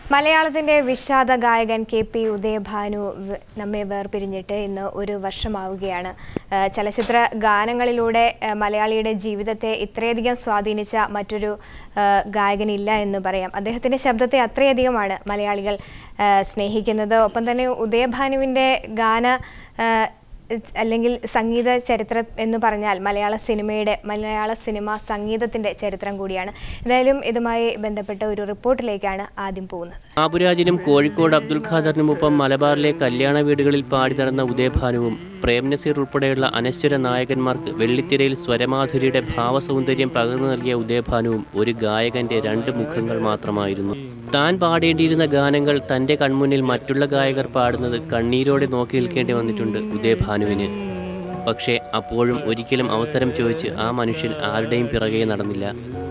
മലയാളത്തിന്റെ വിഷാദ ഗായകൻ കെ പി ഉദയഭാനു വ- നമ്മെ വേർപിരിഞ്ഞിട്ട് ഇന്ന് ഒരു വർഷമാവുകയാണ് ആ, ചലച്ചിത്ര ഗാനങ്ങളിലൂടെ ആ, മലയാളിയുടെ ജീവിതത്തെ ഇത്രയധികം സ്വാധീനിച്ച മറ്റൊരു ആ, ഗായകനില്ല എന്ന് പറയാം അദ്ദേഹത്തിന്റെ ശബ്ദത്തെ അത്രയധികമാണ് മലയാളികൾ ആ, സ്നേഹിക്കുന്നത് ഒപ്പം തന്നെ ഉദയഭാനുവിന്റെ ഗാന ആ, അല്ലെങ്കിൽ സംഗീത ചരിത്രം എന്ന് പറഞ്ഞാൽ മലയാള സിനിമയുടെ മലയാള സിനിമ സംഗീതത്തിന്റെ ചരിത്രം കൂടിയാണ് എന്തായാലും ഇതുമായി ബന്ധപ്പെട്ട ഒരു റിപ്പോർട്ടിലേക്കാണ് ആദ്യം പോകുന്നത് ബാബുരാജിനും കോഴിക്കോട് അബ്ദുൽ ഖാദറിനുമൊപ്പം മലബാറിലെ കല്യാണ വീടുകളിൽ പാടി നടന്ന ഉദയഭാനുവും പ്രേം നസീർ ഉൾപ്പെടെയുള്ള അനശ്വര നായകന്മാർക്ക് വെള്ളിത്തിരയിൽ സ്വരമാധുരിയുടെ ഭാവസൗന്ദര്യം പകർന്നു നൽകിയ ഉദയഭാനുവും ഒരു ഗായകന്റെ രണ്ട് മുഖങ്ങൾ മാത്രമായിരുന്നു താൻ പാടേണ്ടിയിരുന്ന ഗാനങ്ങൾ തന്റെ കൺമുന്നിൽ മറ്റുള്ള ഗായകർ പാടുന്നത് കണ്ണീരോടെ നോക്കി നിൽക്കേണ്ടി വന്നിട്ടുണ്ട് ഉദയഭാനുവിന് പക്ഷേ അപ്പോഴും ഒരിക്കലും അവസരം ചോദിച്ച് ആ മനുഷ്യൻ ആരുടെയും പിറകെ നടന്നില്ല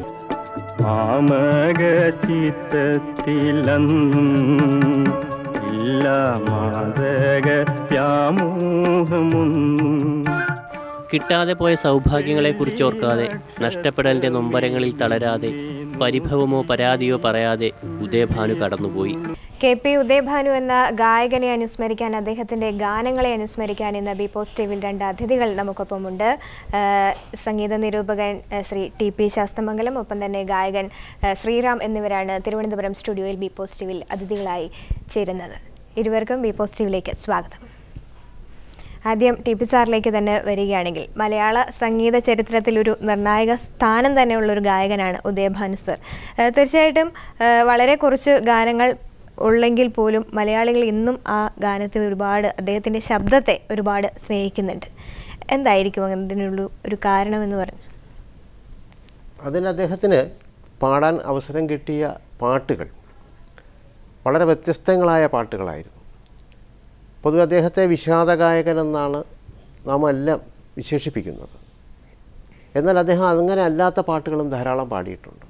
മാമക ചിത്തത്തിലന്നും ഇല്ല മാതക വ്യാമോഹമൊന്നും കിട്ടാതെ പോയ സൗഭാഗ്യങ്ങളെക്കുറിച്ച് ഓർക്കാതെ നഷ്ടപ്പെടലിന്റെ നൊമ്പരങ്ങളിൽ തളരാതെ പരിഭവമോ പരാതിയോ പറയാതെ ഉദയഭാനു കടന്നുപോയി കെ പി ഉദയഭാനു എന്ന ഗായകനെ അനുസ്മരിക്കാൻ അദ്ദേഹത്തിന്റെ ഗാനങ്ങളെ അനുസ്മരിക്കാൻ ഇന്ന് ബി പോസിറ്റീവിൽ രണ്ട് അതിഥികൾ നമുക്കൊപ്പമുണ്ട് ആ, സംഗീത നിരൂപകൻ ആ, ശ്രീ ടി പി ശാസ്തമംഗലം ഒപ്പം തന്നെ ഗായകൻ ആ, ശ്രീറാം എന്നിവരാണ് തിരുവനന്തപുരം സ്റ്റുഡിയോയിൽ ബി പോസിറ്റീവിൽ അതിഥികളായി ചേരുന്നത് ഇരുവർക്കും ബി പോസിറ്റീവിലേക്ക് സ്വാഗതം ആദ്യം ടി പി സാറിലേക്ക് തന്നെ വരികയാണെങ്കിൽ മലയാള സംഗീത ചരിത്രത്തിൽ ഒരു നിർണായക സ്ഥാനം തന്നെയുള്ള ഒരു ഗായകനാണ് ഉദയഭാനു സർ ഏഹ് തീർച്ചയായിട്ടും ഏഹ് വളരെ കുറച്ച് ഗാനങ്ങൾ ഉള്ളെങ്കിൽ പോലും മലയാളികൾ ഇന്നും ആ ഗാനത്തെ ഒരുപാട് അദ്ദേഹത്തിൻ്റെ ശബ്ദത്തെ ഒരുപാട് സ്നേഹിക്കുന്നുണ്ട് എന്തായിരിക്കും അതിനുള്ള ഒരു കാരണമെന്ന് പറഞ്ഞു അതിന് അദ്ദേഹത്തിന് പാടാൻ അവസരം കിട്ടിയ പാട്ടുകൾ വളരെ വ്യത്യസ്തങ്ങളായ പാട്ടുകളായിരുന്നു പൊതുവെ അദ്ദേഹത്തെ വിഷാദഗായകൻ എന്നാണ് നാം എല്ലാം വിശേഷിപ്പിക്കുന്നത് എന്നാൽ അദ്ദേഹം അങ്ങനെ അല്ലാത്ത പാട്ടുകളും ധാരാളം പാടിയിട്ടുണ്ട്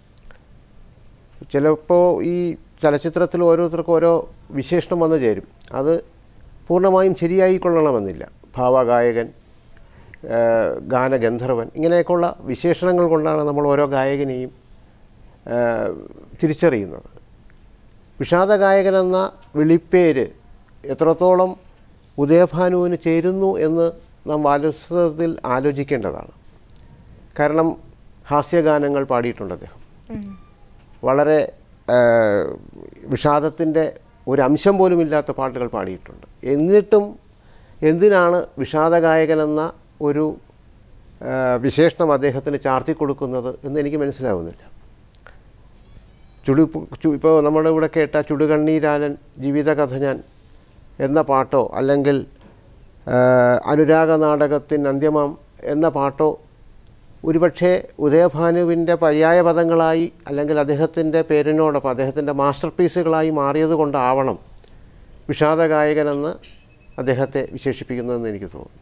ചിലപ്പോൾ ഈ ചലച്ചിത്രത്തിൽ ഓരോരുത്തർക്കും ഓരോ വിശേഷണം വന്നു ചേരും അത് പൂർണ്ണമായും ശരിയായിക്കൊള്ളണമെന്നില്ല ഭാവഗായകൻ ഏഹ് ഗാനഗന്ധർവൻ ഇങ്ങനെയൊക്കെയുള്ള വിശേഷണങ്ങൾ കൊണ്ടാണ് നമ്മൾ ഓരോ ഗായകനെയും ഏഹ് തിരിച്ചറിയുന്നത് വിഷാദഗായകൻ എന്ന വിളിപ്പേര് എത്രത്തോളം ഉദയഭാനുവിന് ചേരുന്നു എന്ന് നാം വാസ്തവത്തിൽ ആലോചിക്കേണ്ടതാണ് കാരണം ഹാസ്യഗാനങ്ങൾ പാടിയിട്ടുണ്ട് അദ്ദേഹം വളരെ വിഷാദത്തിൻ്റെ ഒരു അംശം പോലും ഇല്ലാത്ത പാട്ടുകൾ പാടിയിട്ടുണ്ട് എന്നിട്ടും എന്തിനാണ് വിഷാദഗായകൻ എന്ന ഒരു ആ, വിശേഷണം അദ്ദേഹത്തിന് ചാർത്തി കൊടുക്കുന്നത് എന്ന് എനിക്ക് മനസ്സിലാവുന്നില്ല ചുടു ചു- ഇപ്പോൾ നമ്മുടെ ഇവിടെ കേട്ട ചുടുകണ്ണീരാലൻ ജീവിതകഥ ഞാൻ എന്ന പാട്ടോ അല്ലെങ്കിൽ ആ, അനുരാഗ നാടകത്തിൻ അന്ത്യമാം എന്ന പാട്ടോ ഒരുപക്ഷെ ഉദയഭാനുവിൻ്റെ പര്യായ പദങ്ങളായി അല്ലെങ്കിൽ അദ്ദേഹത്തിൻ്റെ പേരിനോടൊപ്പം അദ്ദേഹത്തിൻ്റെ മാസ്റ്റർ പീസുകളായി മാറിയത് കൊണ്ടാവണം വിഷാദഗായകനെന്ന് അദ്ദേഹത്തെ വിശേഷിപ്പിക്കുന്നതെന്ന് എനിക്ക് തോന്നുന്നു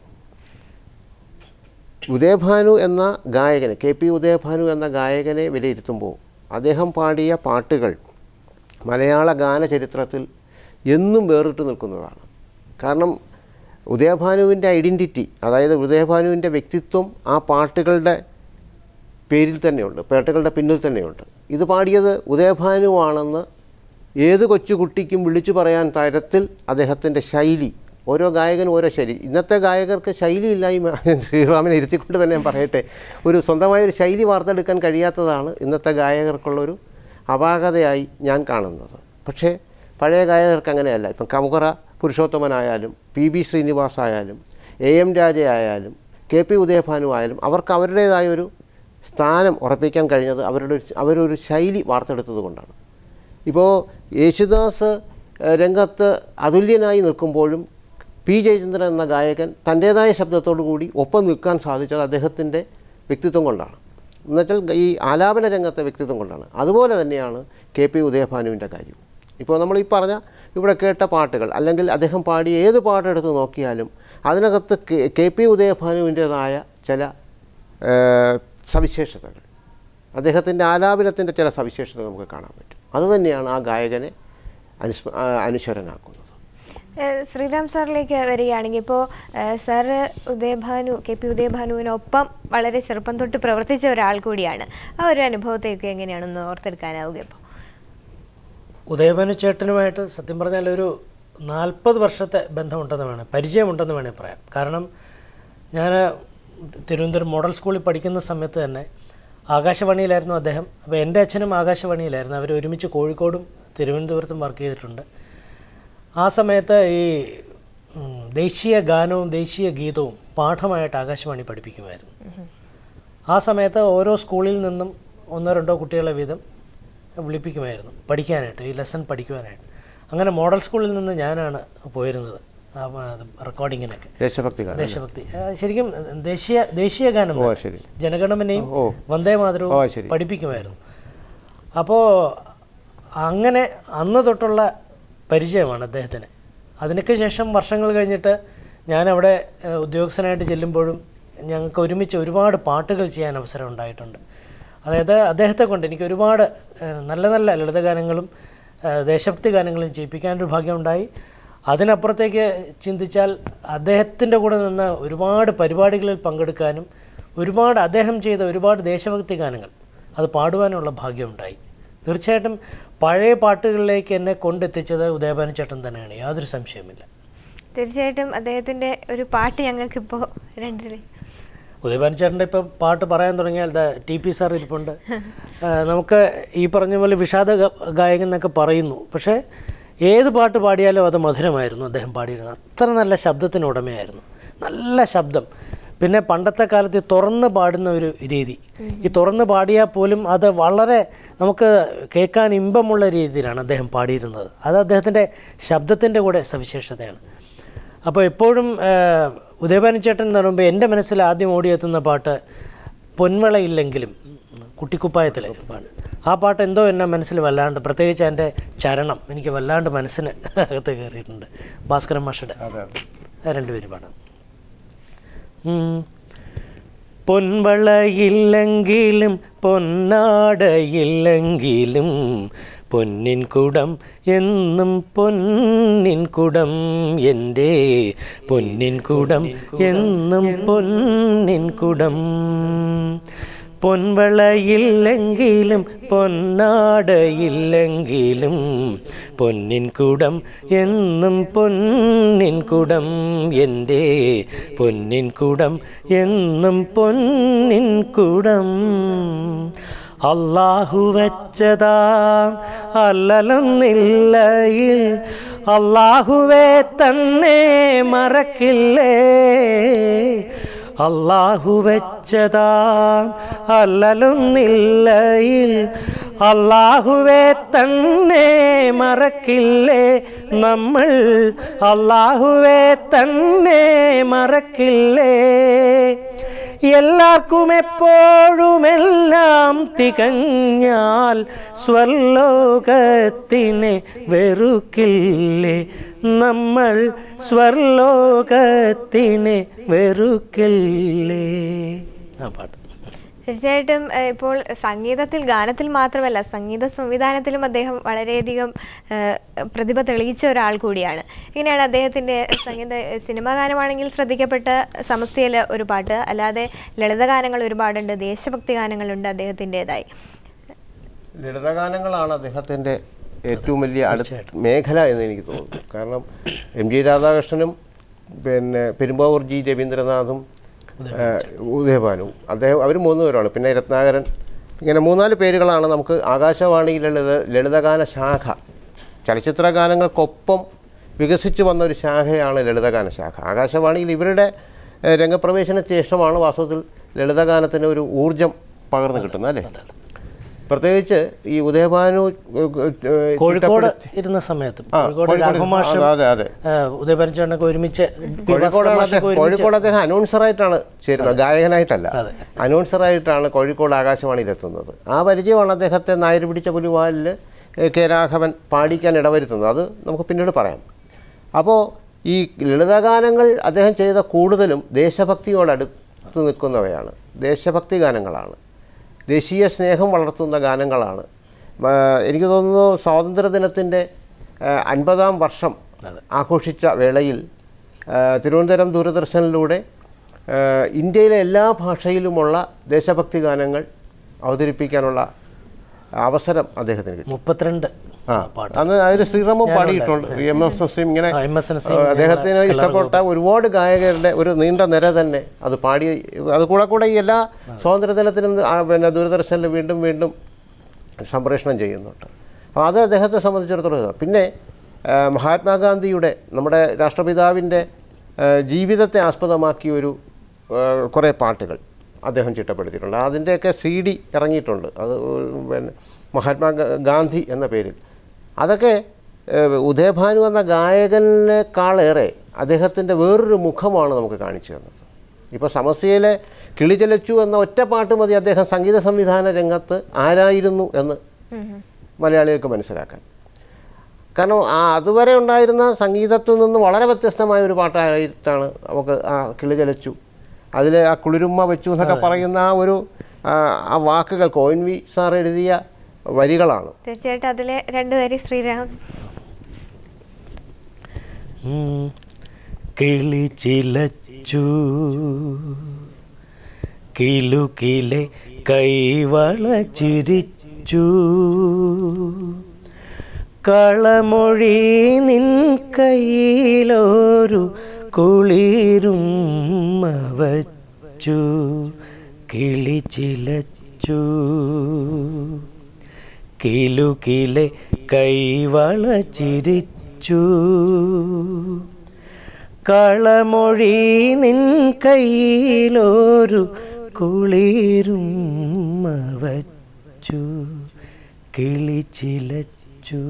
ഉദയഭാനു എന്ന ഗായകനെ കെ പി ഉദയഭാനു എന്ന ഗായകനെ വിലയിരുത്തുമ്പോൾ അദ്ദേഹം പാടിയ പാട്ടുകൾ മലയാള ഗാന ചരിത്രത്തിൽ എന്നും വേറിട്ട് നിൽക്കുന്നതാണ് കാരണം ഉദയഭാനുവിൻ്റെ ഐഡൻറ്റിറ്റി അതായത് ഉദയഭാനുവിൻ്റെ വ്യക്തിത്വം ആ പാട്ടുകളുടെ പേരിൽ തന്നെയുണ്ട് പാട്ടുകളുടെ പിന്നിൽ തന്നെയുണ്ട് ഇത് പാടിയത് ഉദയഭാനുവാണെന്ന് ഏത് കൊച്ചുകുട്ടിക്കും വിളിച്ചു പറയാൻ തരത്തിൽ അദ്ദേഹത്തിൻ്റെ ശൈലി ഓരോ ഗായകനും ഓരോ ശൈലി ഇന്നത്തെ ഗായകർക്ക് ശൈലിയില്ലായ്മ ശ്രീറാമിനെ ഇരുത്തിക്കൊണ്ട് തന്നെ ഞാൻ പറയട്ടെ ഒരു സ്വന്തമായ ഒരു ശൈലി വാർത്തെടുക്കാൻ കഴിയാത്തതാണ് ഇന്നത്തെ ഗായകർക്കുള്ളൊരു അപാകതയായി ഞാൻ കാണുന്നത് പക്ഷേ പഴയ ഗായകർക്ക് അങ്ങനെയല്ല ഇപ്പം കമുകറ പുരുഷോത്തമനായാലും പി ബി ശ്രീനിവാസ് ആയാലും എ എം രാജയായാലും കെ പി ഉദയഭാനു ആയാലും അവർക്ക് അവരുടേതായ ഒരു സ്ഥാനം ഉറപ്പിക്കാൻ കഴിഞ്ഞത് അവരുടെ ഒരു അവരൊരു ശൈലി വാർത്തെടുത്തത് കൊണ്ടാണ് ഇപ്പോൾ യേശുദാസ് ഏഹ്, രംഗത്ത് അതുല്യനായി നിൽക്കുമ്പോഴും പി ജയചന്ദ്രൻ എന്ന ഗായകൻ തൻ്റേതായ ശബ്ദത്തോടു കൂടി ഒപ്പം നിൽക്കാൻ സാധിച്ചത് അദ്ദേഹത്തിൻ്റെ വ്യക്തിത്വം കൊണ്ടാണ് എന്നുവെച്ചാൽ ഈ ആലാപന രംഗത്തെ വ്യക്തിത്വം കൊണ്ടാണ് അതുപോലെ തന്നെയാണ് കെ പി ഉദയഭാനുവിൻ്റെ കാര്യം ഇപ്പോൾ നമ്മൾ ഈ പറഞ്ഞ ഇവിടെ കേട്ട പാട്ടുകൾ അല്ലെങ്കിൽ അദ്ദേഹം പാടിയ ഏത് പാട്ടെടുത്ത് നോക്കിയാലും അതിനകത്ത് കെ- കെ പി ഉദയഭാനുവിൻ്റേതായ ചില ഏഹ്, സവിശേഷതകൾ അദ്ദേഹത്തിൻ്റെ ആലാപനത്തിൻ്റെ ചില സവിശേഷതകൾ നമുക്ക് കാണാൻ പറ്റും അതുതന്നെയാണ് ആ ഗായകനെ അനുസ്മ ആ, അനുശ്വരനാക്കുന്നത് ഏഹ് ശ്രീറാം സാറിലേക്ക് വരികയാണെങ്കിൽ ഇപ്പോൾ സാറ് ഉദയഭാനു കെ പി ഉദയഭാനുവിനൊപ്പം വളരെ ചെറുപ്പം തൊട്ട് പ്രവർത്തിച്ച ഒരാൾ കൂടിയാണ് ആ ഒരു അനുഭവത്തെയൊക്കെ എങ്ങനെയാണെന്ന് ഓർത്തെടുക്കാനാവുക ഇപ്പോൾ ഉദയഭാനു ചേട്ടനുമായിട്ട് സത്യം പറഞ്ഞാൽ ഒരു നാൽപ്പത് വർഷത്തെ ബന്ധമുണ്ടെന്ന് വേണേൽ പരിചയമുണ്ടെന്ന് വേണേൽ പറയാം കാരണം ഞാൻ തിരുവനന്തപുരം മോഡൽ സ്കൂളിൽ പഠിക്കുന്ന സമയത്ത് തന്നെ ആകാശവാണിയിലായിരുന്നു അദ്ദേഹം അപ്പോൾ എൻ്റെ അച്ഛനും ആകാശവാണിയിലായിരുന്നു അവർ ഒരുമിച്ച് കോഴിക്കോടും തിരുവനന്തപുരത്തും വർക്ക് ചെയ്തിട്ടുണ്ട് ആ സമയത്ത് ഈ ഉം, ദേശീയ ഗാനവും ദേശീയ ഗീതവും പാഠമായിട്ട് ആകാശവാണി പഠിപ്പിക്കുമായിരുന്നു ആ സമയത്ത് ഓരോ സ്കൂളിൽ നിന്നും ഒന്നോ രണ്ടോ കുട്ടികളെ വീതം വിളിപ്പിക്കുമായിരുന്നു പഠിക്കാനായിട്ട് ഈ ലെസൺ പഠിക്കുവാനായിട്ട് അങ്ങനെ മോഡൽ സ്കൂളിൽ നിന്ന് ഞാനാണ് പോയിരുന്നത് ആ റെക്കോർഡിങ്ങിനൊക്കെ ദേശഭക്തി ഗാനം ദേശഭക്തി ആ, ശരിക്കും ദേശീയ ദേശീയ ഗാനം ഓ തന്നെ. ശരി ജനഗണമനയും ഓ. വന്ദേ മാതരവും ഓ, ശരി. പഠിപ്പിക്കുമായിരുന്നു അപ്പോൾ അങ്ങനെ അന്ന് തൊട്ടുള്ള പരിചയമാണ് അദ്ദേഹത്തിന് അതിനൊക്കെ ശേഷം വർഷങ്ങൾ കഴിഞ്ഞിട്ട് ഞാനവിടെ ഏഹ്, ഉദ്യോഗസ്ഥനായിട്ട് ചെല്ലുമ്പോഴും ഞങ്ങൾക്ക് ഒരുമിച്ച് ഒരുപാട് പാട്ടുകൾ ചെയ്യാൻ അവസരം ഉണ്ടായിട്ടുണ്ട് അതായത് അദ്ദേഹത്തെ കൊണ്ട് എനിക്ക് ഒരുപാട് ഏഹ്, നല്ല നല്ല ലളിതഗാനങ്ങളും ഏഹ്, ദേശഭക്തി ഗാനങ്ങളും ചെയ്യിപ്പിക്കാനൊരു ഭാഗ്യമുണ്ടായി അതിനപ്പുറത്തേക്ക് ചിന്തിച്ചാൽ അദ്ദേഹത്തിൻ്റെ കൂടെ നിന്ന് ഒരുപാട് പരിപാടികളിൽ പങ്കെടുക്കാനും ഒരുപാട് അദ്ദേഹം ചെയ്ത ഒരുപാട് ദേശഭക്തി ഗാനങ്ങൾ അത് പാടുവാനുള്ള ഭാഗ്യമുണ്ടായി തീർച്ചയായിട്ടും പഴയ പാട്ടുകളിലേക്ക് എന്നെ കൊണ്ടെത്തിച്ചത് ഉദയഭാനു ചേട്ടൻ തന്നെയാണ് യാതൊരു സംശയവുമില്ല തീർച്ചയായിട്ടും അദ്ദേഹത്തിന്റെ ഒരു പാട്ട് ഞങ്ങൾക്കിപ്പോൾ രണ്ടില് ഉദയഭാനു ചേട്ടൻ്റെ ഇപ്പോൾ പാട്ട് പറയാൻ തുടങ്ങിയാൽ ദാ ടി പി സാർ ഇരിപ്പുണ്ട് ആ, നമുക്ക് ഈ പറഞ്ഞ പോലെ വിഷാദ ഗ- ഗായകൻ എന്നൊക്കെ പറയുന്നു പക്ഷേ ഏത് പാട്ട് പാടിയാലും അത് മധുരമായിരുന്നു അദ്ദേഹം പാടിയിരുന്നത് അത്ര നല്ല ശബ്ദത്തിന് ഉടമയായിരുന്നു നല്ല ശബ്ദം പിന്നെ പണ്ടത്തെ കാലത്ത് ഈ തുറന്ന് പാടുന്ന ഒരു രീതി ഈ തുറന്ന് പാടിയാൽ പോലും അത് വളരെ നമുക്ക് കേൾക്കാൻ ഇമ്പമുള്ള രീതിയിലാണ് അദ്ദേഹം പാടിയിരുന്നത് അത് അദ്ദേഹത്തിൻ്റെ ശബ്ദത്തിൻ്റെ കൂടെ സവിശേഷതയാണ് അപ്പോൾ എപ്പോഴും ഉദയഭാനു ചേട്ടൻ എന്ന് പറയുമ്പോൾ എൻ്റെ മനസ്സിൽ ആദ്യം ഓടിയെത്തുന്ന പാട്ട് പൊൻവളയില്ലെങ്കിലും കുട്ടിക്കുപ്പായത്തിലെ പാട്ട് ആ പാട്ട് എന്തോ എന്നെ മനസ്സിൽ വല്ലാണ്ട് പ്രത്യേകിച്ച് എൻ്റെ ചരണം എനിക്ക് വല്ലാണ്ട് മനസ്സിന് അകത്ത് കയറിയിട്ടുണ്ട് ഭാസ്കരൻ മാഷയുടെ ആ രണ്ടുപേരും പാടാം ഉം. പൊൻവളയില്ലെങ്കിലും പൊന്നാടയില്ലെങ്കിലും പൊന്നിൻ കുടം എന്നും പൊന്നിൻ കുടം എൻ്റെ പൊന്നിൻ കുടം എന്നും പൊന്നിൻ കുടം പൊൻവളയില്ലെങ്കിലും പൊന്നാടയില്ലെങ്കിലും പൊന്നിൻ കുടം എന്നും പൊന്നിൻ കുടം എൻ്റെ പൊന്നിൻ കുടം എന്നും പൊന്നിൻ കുടം അള്ളാഹു വെച്ചതാം അല്ലലൊന്നില്ലയിൽ അള്ളാഹുവെ തന്നെ മറക്കില്ലേ അള്ളാഹു വെച്ചതാം അല്ലലൊന്നില്ലയിൽ അള്ളാഹുവെ തന്നെ മറക്കില്ലേ നമ്മൾ അള്ളാഹുവെ തന്നെ മറക്കില്ലേ എല്ലാവർക്കും എപ്പോഴും എല്ലാം തികഞ്ഞാൽ സ്വർലോകത്തിനെ വെറുക്കില്ലേ നമ്മൾ സ്വർലോകത്തിനെ വെറുക്കില്ലേ ആ പാട്ട് തീർച്ചയായിട്ടും ഏഹ്, ഇപ്പോൾ സംഗീതത്തിൽ ഗാനത്തിൽ മാത്രമല്ല സംഗീത സംവിധാനത്തിലും അദ്ദേഹം വളരെയധികം ഏഹ്, പ്രതിഭ തെളിയിച്ച ഒരാൾ കൂടിയാണ് ഇങ്ങനെയാണ് അദ്ദേഹത്തിൻ്റെ സംഗീത സിനിമാ ഗാനമാണെങ്കിൽ ശ്രദ്ധിക്കപ്പെട്ട സമസ്യയിൽ ഒരു പാട്ട് അല്ലാതെ ലളിതഗാനങ്ങൾ ഒരുപാടുണ്ട് ദേശഭക്തി ഗാനങ്ങളുണ്ട് അദ്ദേഹത്തിൻ്റെതായി ലളിതഗാനങ്ങളാണ് അദ്ദേഹത്തിൻ്റെ ഏറ്റവും വലിയ അടുത്ത മേഖല എന്ന് എനിക്ക് തോന്നുന്നു കാരണം എം ജി രാധാകൃഷ്ണനും പിന്നെ പെരുമ്പാവൂർ ജി രവീന്ദ്രനാഥും ഏഹ്, ഉദയഭാനുവും അദ്ദേഹം അവർ മൂന്ന് പേരാണ് പിന്നെ രത്നാകരൻ ഇങ്ങനെ മൂന്നാല് പേരുകളാണ് നമുക്ക് ആകാശവാണിയിൽ ലളിത ലളിതഗാന ശാഖ ചലച്ചിത്ര ഗാനങ്ങൾക്കൊപ്പം വികസിച്ചു വന്ന ഒരു ശാഖയാണ് ലളിതഗാന ശാഖ ആകാശവാണിയിൽ ഇവരുടെ ഏഹ്, രംഗപ്രവേശനത്തിന് ശേഷമാണ് വാസ്തവത്തിൽ ലളിതഗാനത്തിന് ഒരു ഊർജം പകർന്നു കിട്ടുന്നത് അല്ലേ പ്രത്യേകിച്ച് ഈ ഉദയഭാനു ഏഹ്, ഏഹ്, കോഴിക്കോട് ചിട്ടപ്പെടുത്തി- ഇരുന്ന സമയത്തും ആ, കോഴിക്കോട് കോഴിക്കോട് രാഘവമാഷും അതെ, അതെ, അതെ. ഉദയഭാനു ചേട്ടനൊക്കെ ഒരുമിച്ച് പി. ഭാസ്കരൻ കോഴിക്കോടാണ് മാഷൊക്കെ അദ്ദേഹം ഒരുമിച്ച് കോഴിക്കോട് അദ്ദേഹം അനൗൺസറായിട്ടാണ് ചേരുന്നത് ഗായകനായിട്ടല്ല അതെ. അനൗൺസറായിട്ടാണ് കോഴിക്കോട് ആകാശവാണിയിലെത്തുന്നത് ആ പരിചയമാണ് അദ്ദേഹത്തെ നായർ പിടിച്ച പുലിവാലിൽ കെ രാഘവൻ പാടിക്കാൻ ഇടവരുത്തുന്നത് അത് നമുക്ക് പിന്നീട് പറയാം അപ്പോൾ ഈ ലളിതഗാനങ്ങൾ അദ്ദേഹം ചെയ്ത കൂടുതലും ദേശഭക്തിയോടടുത്ത് നിൽക്കുന്നവയാണ് ദേശഭക്തി ഗാനങ്ങളാണ് ദേശീയ സ്നേഹം വളർത്തുന്ന ഗാനങ്ങളാണ് ആ, എനിക്ക് തോന്നുന്നു സ്വാതന്ത്ര്യദിനത്തിൻ്റെ അൻപതാം വർഷം ആഘോഷിച്ച വേളയിൽ ആ, തിരുവനന്തപുരം ദൂരദർശനിലൂടെ ആ, ഇന്ത്യയിലെ എല്ലാ ഭാഷയിലുമുള്ള ദേശഭക്തി ഗാനങ്ങൾ അവതരിപ്പിക്കാനുള്ള അവസരം അദ്ദേഹത്തിന് കിട്ടി മുപ്പത്തിരണ്ട് ആ പാട്ട് അന്ന് അതിൽ ശ്രീറാമും പാടിയിട്ടുണ്ട് എം എസ് എസ് ഇങ്ങനെ ആ, MS നസീം, ആ, അദ്ദേഹത്തിന് ഇഷ്ടപ്പെട്ട ഒരുപാട് ഗായകരുടെ ഒരു നീണ്ട നിര തന്നെ അത് പാടി അത് കൂടെ കൂടെ ഈ എല്ലാ സ്വാതന്ത്ര്യദിനത്തിനും ആ, പിന്നെ ദൂരദർശനിൽ വീണ്ടും വീണ്ടും സംപ്രേഷണം ചെയ്യുന്നുണ്ട് അപ്പോൾ അത് അദ്ദേഹത്തെ സംബന്ധിച്ചിടത്തോളം ഇതാണ്. പിന്നെ ആ, മഹാത്മാഗാന്ധിയുടെ നമ്മുടെ രാഷ്ട്രപിതാവിൻ്റെ ആ, ജീവിതത്തെ ആസ്പദമാക്കിയ ഒരു ആ, കുറേ പാട്ടുകൾ അദ്ദേഹം ചിട്ടപ്പെടുത്തിയിട്ടുണ്ട് അതിൻ്റെയൊക്കെ സി ഡി ഇറങ്ങിയിട്ടുണ്ട് അത് പിന്നെ മഹാത്മാ ഗാ- ഗാന്ധി എന്ന പേരിൽ അതൊക്കെ ഏഹ്, ഉദയഭാനു എന്ന ഗായകനേക്കാളേറെ അദ്ദേഹത്തിൻ്റെ വേറൊരു മുഖമാണ് നമുക്ക് കാണിച്ചു തന്നത് ഇപ്പോൾ സമസ്യയിലെ കിളിചലച്ചു എന്ന ഒറ്റ പാട്ട് മതി അദ്ദേഹം സംഗീത സംവിധാന രംഗത്ത് ആരായിരുന്നു എന്ന് മലയാളികൾക്ക് മനസ്സിലാക്കാൻ കാരണം ആ അതുവരെ ഉണ്ടായിരുന്ന സംഗീതത്തിൽ നിന്ന് വളരെ വ്യത്യസ്തമായ ഒരു പാട്ടായിട്ടാണ് നമുക്ക് ആ കിളിചലച്ചു അതിൽ ആ കുളിരുമ്മ വെച്ചു എന്നൊക്കെ പറയുന്ന ആ ഒരു ആ, ആ വാക്കുകൾ കോയിൻവി സാർ എഴുതിയ വരികളാണ് തീർച്ചയായിട്ടും അതിലെ രണ്ടുപേര് ശ്രീരാം ഉം. കിളി ചിലച്ചു കിലുകിലെ കൈവള ചിരിച്ചു കളമൊഴി നിൻ കയ്യിലൊരു കുളിരും വച്ചു കിളി ചിലച്ചു കിലുകിലെ കൈവള ചിരിച്ചു കളമൊഴി നിൻ കയ്യിലൊരു കുളിരും വച്ചു കിളി ചിലച്ചു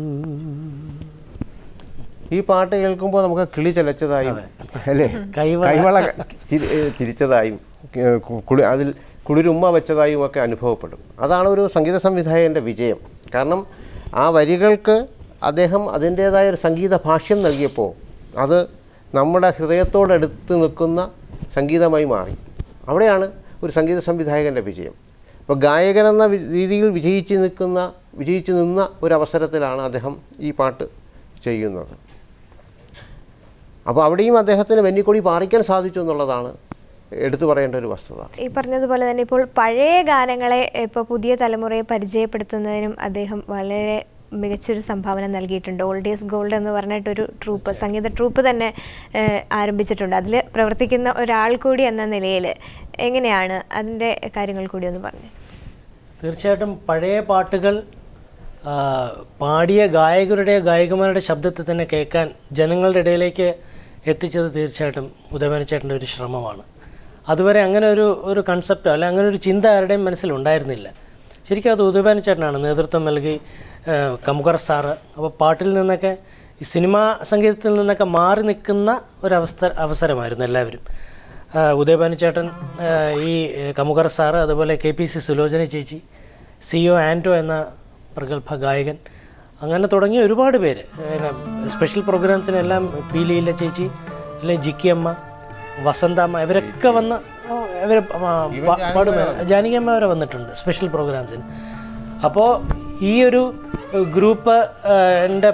ഈ പാട്ട് കേൾക്കുമ്പോൾ നമുക്ക് കിളി ചലച്ചതായും അല്ലേ കൈവള. കൈവള ചിരി- ഏ, ചിരിച്ചതായും ഏ, കു- കുളി അതിൽ കുളിരുമ്മ വെച്ചതായും ഒക്കെ അനുഭവപ്പെടും അതാണ് ഒരു സംഗീത സംവിധായകൻ്റെ വിജയം കാരണം ആ വരികൾക്ക് അദ്ദേഹം അതിൻ്റേതായ ഒരു സംഗീത ഭാഷ്യം നൽകിയപ്പോൾ അത് നമ്മുടെ ഹൃദയത്തോടടുത്ത് നിൽക്കുന്ന സംഗീതമായി മാറി അവിടെയാണ് ഒരു സംഗീത സംവിധായകൻ്റെ വിജയം അപ്പോൾ ഗായകൻ എന്ന വി- രീതിയിൽ വിജയിച്ച് നിൽക്കുന്ന വിജയിച്ച് നിന്ന ഒരു അവസരത്തിലാണ് അദ്ദേഹം ഈ പാട്ട് ചെയ്യുന്നത് അപ്പോൾ അവിടെയും അദ്ദേഹത്തിന് വെന്നിക്കൊടി പാറിക്കാൻ സാധിച്ചു എന്നുള്ളതാണ് എടുത്തു പറയേണ്ട ഒരു വസ്തുത ഈ പറഞ്ഞതുപോലെ തന്നെ ഇപ്പോൾ പഴയ ഗാനങ്ങളെ ഇപ്പോൾ പുതിയ തലമുറയെ പരിചയപ്പെടുത്തുന്നതിനും അദ്ദേഹം വളരെ മികച്ചൊരു സംഭാവന നൽകിയിട്ടുണ്ട് ഓൾഡ് ഈസ് ഗോൾഡ് എന്ന് പറഞ്ഞിട്ടൊരു ട്രൂപ്പ് സംഗീത ട്രൂപ്പ് തന്നെ ഏഹ്, ആരംഭിച്ചിട്ടുണ്ട് അതിൽ പ്രവർത്തിക്കുന്ന ഒരാൾ കൂടി എന്ന നിലയിൽ എങ്ങനെയാണ് അതിൻ്റെ കാര്യങ്ങൾ കൂടി ഒന്ന് പറഞ്ഞു തീർച്ചയായിട്ടും പഴയ പാട്ടുകൾ ആ, പാടിയ ഗായകരുടെ ഗായികമാരുടെ ശബ്ദത്തെ തന്നെ കേൾക്കാൻ ജനങ്ങളുടെ ഇടയിലേക്ക് എത്തിച്ചത് തീർച്ചയായിട്ടും ഉദയമനച്ചേട്ടൻ്റെ ഒരു ശ്രമമാണ് അതുവരെ അങ്ങനെ ഒരു ഒരു കൺസെപ്റ്റോ അല്ല അങ്ങനെ ഒരു ചിന്ത ആരുടെയും മനസ്സിലുണ്ടായിരുന്നില്ല ശരിക്കും അത് ഉദയഭാനുചേട്ടനാണ് നേതൃത്വം നൽകി ആ, കമുകർ സാറ് അപ്പോൾ പാട്ടിൽ നിന്നൊക്കെ ഈ സിനിമാ സംഗീതത്തിൽ നിന്നൊക്കെ മാറി നിൽക്കുന്ന ഒരവസ്ഥ അവസരമായിരുന്നു എല്ലാവരും ആ, ഉദയഭാനുചേട്ടൻ ആ, ഈ കമുകർ സാറ് അതുപോലെ കെ പി സി സുലോചന ചേച്ചി സി ഒ ആൻറ്റോ എന്ന പ്രഗത്ഭ ഗായകൻ അങ്ങനെ തുടങ്ങിയ ഒരുപാട് പേര് പിന്നെ സ്പെഷ്യൽ പ്രോഗ്രാംസിനെല്ലാം പി ലീല ചേച്ചി അല്ലെങ്കിൽ ജിക്കി അമ്മ വസന്തമ്മ ഇവരൊക്കെ വന്ന് ഇവർ പാടും ജാനകിയമ്മ വരെ വന്നിട്ടുണ്ട് സ്പെഷ്യൽ പ്രോഗ്രാംസിന് അപ്പോൾ ഈ ഒരു ഗ്രൂപ്പ് എൻ്റെ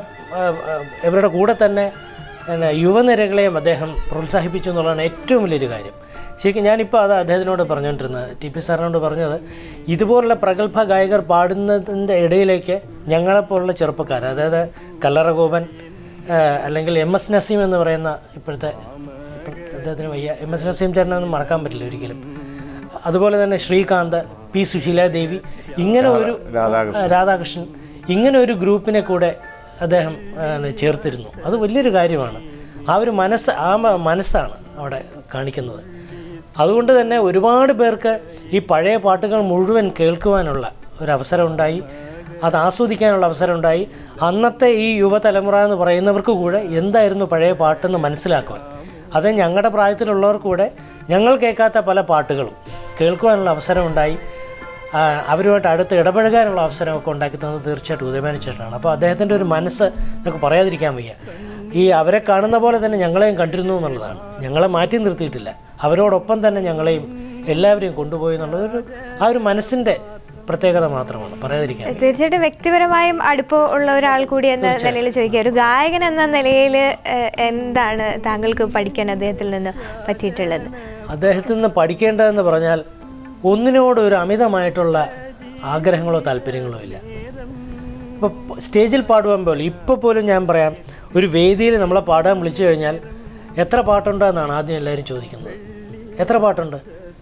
ഇവരുടെ കൂടെ തന്നെ പിന്നെ യുവനിരകളെയും അദ്ദേഹം പ്രോത്സാഹിപ്പിച്ചു എന്നുള്ളതാണ് ഏറ്റവും വലിയൊരു കാര്യം ശരിക്കും ഞാനിപ്പോൾ അത് അദ്ദേഹത്തിനോട് പറഞ്ഞുകൊണ്ടിരുന്നത് ടി പി സാറിനോട് പറഞ്ഞത് ഇതുപോലുള്ള പ്രഗത്ഭ ഗായകർ പാടുന്നതിൻ്റെ ഇടയിലേക്ക് ഞങ്ങളെപ്പോലുള്ള ചെറുപ്പക്കാർ അതായത് കല്ലറഗോപൻ ആ, അല്ലെങ്കിൽ എം എസ് നസീം എന്ന് പറയുന്ന ഇപ്പോഴത്തെ ഇപ്പോഴത്തെ അദ്ദേഹത്തിന് വയ്യ എം എസ് നസീം ചേട്ടനൊന്നും മറക്കാൻ പറ്റില്ല ഒരിക്കലും അതുപോലെ തന്നെ ശ്രീകാന്ത് പി സുശീല ദേവി ഇങ്ങനെ ഒരു രാധാകൃഷ്ണൻ. രാധാകൃഷ്ണൻ ഇങ്ങനെ ഒരു ഗ്രൂപ്പിനെ കൂടെ അദ്ദേഹം ആ, ചേർത്തിരുന്നു അത് വലിയൊരു കാര്യമാണ് ആ ഒരു മനസ്സ് ആ മ- മനസ്സാണ് അവിടെ കാണിക്കുന്നത് അതുകൊണ്ട് തന്നെ ഒരുപാട് പേർക്ക് ഈ പഴയ പാട്ടുകൾ മുഴുവൻ കേൾക്കുവാനുള്ള ഒരു അവസരം ഉണ്ടായി അത് ആസ്വദിക്കാനുള്ള അവസരം ഉണ്ടായി അന്നത്തെ ഈ യുവതലമുറ എന്ന് പറയുന്നവർക്ക് കൂടെ എന്തായിരുന്നു പഴയ പാട്ടെന്ന് മനസ്സിലാക്കുവാൻ അത് ഞങ്ങളുടെ പ്രായത്തിലുള്ളവർ കൂടെ ഞങ്ങൾ കേൾക്കാത്ത പല പാട്ടുകളും കേൾക്കുവാനുള്ള അവസരം ഉണ്ടായി ആ, അവരുമായിട്ട് അടുത്ത് ഇടപഴകാനുള്ള അവസരമൊക്കെ ഉണ്ടാക്കി തന്നത് തീർച്ചയായിട്ടും ഉദയമാന ചേട്ടനാണ് അപ്പോൾ അദ്ദേഹത്തിൻ്റെ ഒരു മനസ്സ് നമുക്ക് പറയാതിരിക്കാൻ വയ്യ ഈ അവരെ കാണുന്ന പോലെ തന്നെ ഞങ്ങളെയും കണ്ടിരുന്നു എന്നുള്ളതാണ് ഞങ്ങളെ മാറ്റി നിർത്തിയിട്ടില്ല അവരോടൊപ്പം തന്നെ ഞങ്ങളെയും എല്ലാവരെയും കൊണ്ടുപോയി എന്നുള്ളതൊരു ആ ഒരു മനസ്സിൻ്റെ പ്രത്യേകത മാത്രമാണ് പറയാതിരിക്കാൻ വയ്യ. തീർച്ചയായിട്ടും വ്യക്തിപരമായും അടുപ്പം ഉള്ള ഒരാൾ കൂടി എന്ന നിലയിൽ ചോദിക്കുക ഒരു ഗായകൻ എന്ന നിലയിൽ എന്താണ് താങ്കൾക്ക് പഠിക്കാൻ അദ്ദേഹത്തിൽ നിന്ന് പറ്റിയിട്ടുള്ളത് അദ്ദേഹത്തിൽ നിന്ന് പഠിക്കേണ്ടതെന്ന് പറഞ്ഞാൽ ഒന്നിനോട് ഒരു അമിതമായിട്ടുള്ള ആഗ്രഹങ്ങളോ താല്പര്യങ്ങളോ ഇല്ല ഇപ്പോൾ സ്റ്റേജിൽ പാടുവാൻ പോലും ഇപ്പോൾ പോലും ഞാൻ പറയാം ഒരു വേദിയിൽ നമ്മളെ പാടാൻ വിളിച്ചു കഴിഞ്ഞാൽ എത്ര പാട്ടുണ്ട് എന്നാണ് ആദ്യം എല്ലാവരും ചോദിക്കുന്നത് എത്ര പാട്ടുണ്ട്